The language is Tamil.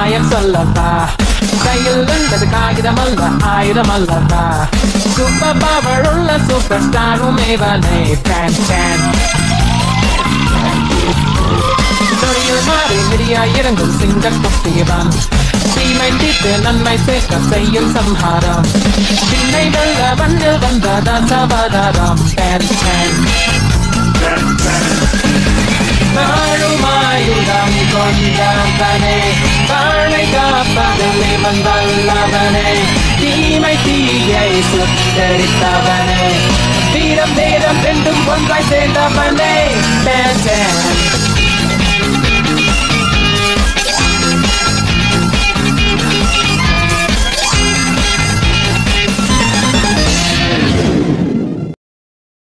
மாயம் சொல்லப்பா கையில் இருந்தது காகிதம் அல்ல ஆயுதம் அல்லப்பா சூப்பர் பவர் உள்ள சூப்பர் ஸ்டாரும் இவனே ஃபேன் ஃபேன் நொடியில் மாறி மிரியா இறங்கும் சிங்க குட்டியவன் தீமை தீர்த்து நன்மை சேர்க்க செய்யும் சம்ஹாரம் பின்னை வெல்ல வண்டில் வந்த தசவதாரம் ஃபேன் ஃபேன் வாழுமாயுதம் கொண்டவனே வாழை காப்பதில் இவன் வல்லவனே தீமை தீயை சுட்டரித்தவனே வீரம் வீரம் ரெண்டும் ஒன்றாய் சேர்ந்தவனே பேச